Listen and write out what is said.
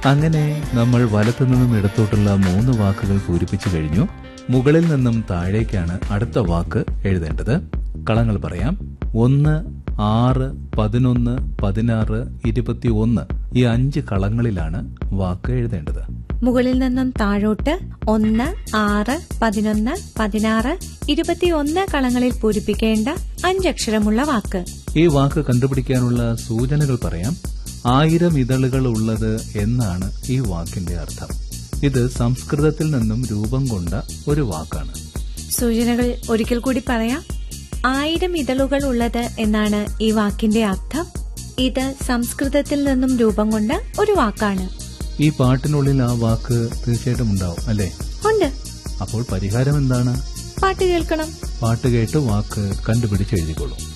അങ്ങനെ നമ്മൾ വലത്തു നിന്നും ഇടത്തോട്ടുള്ള മൂന്ന് വാക്കുകൾ പൂരിപ്പിച്ചു കഴിഞ്ഞു മുകളിൽ നിന്നും താഴേക്കാണ് അടുത്ത വാക്ക് എഴുതേണ്ടത് കളങ്ങൾ പറയാം ഒന്ന് ആറ് പതിനൊന്ന് പതിനാറ് ഇരുപത്തി ഒന്ന് ഈ അഞ്ച് കളങ്ങളിലാണ് വാക്ക് എഴുതേണ്ടത് മുകളിൽ നിന്നും താഴോട്ട് ഒന്ന് ആറ് പതിനൊന്ന് പതിനാറ് ഇരുപത്തിയൊന്ന് കളങ്ങളിൽ പൂരിപ്പിക്കേണ്ട അഞ്ചക്ഷരമുള്ള വാക്ക് ഈ വാക്ക് കണ്ടുപിടിക്കാനുള്ള സൂചനകൾ പറയാം ആയിരം ഇതളുകൾ ഉള്ളത് എന്നാണ് ഈ വാക്കിന്റെ അർത്ഥം ഇത് സംസ്കൃതത്തിൽ നിന്നും രൂപം കൊണ്ട ഒരു വാക്കാണ് സൂചനകൾ ഒരിക്കൽ കൂടി പറയാം ആയിരം ഇതളുകൾ ഉള്ളത് എന്നാണ് ഈ വാക്കിന്റെ അർത്ഥം ഇത് സംസ്കൃതത്തിൽ നിന്നും രൂപം കൊണ്ട ഒരു വാക്കാണ് ഈ പാട്ടിനുള്ളിൽ ആ വാക്ക് തീർച്ചയായിട്ടും ഉണ്ടാവും അല്ലേ ഉണ്ട് അപ്പോൾ പരിഹാരം എന്താണ് പാട്ട് കേൾക്കണം പാട്ട് കേട്ട് വാക്ക് കണ്ടുപിടിച്ച് എഴുതിക്കൊള്ളൂ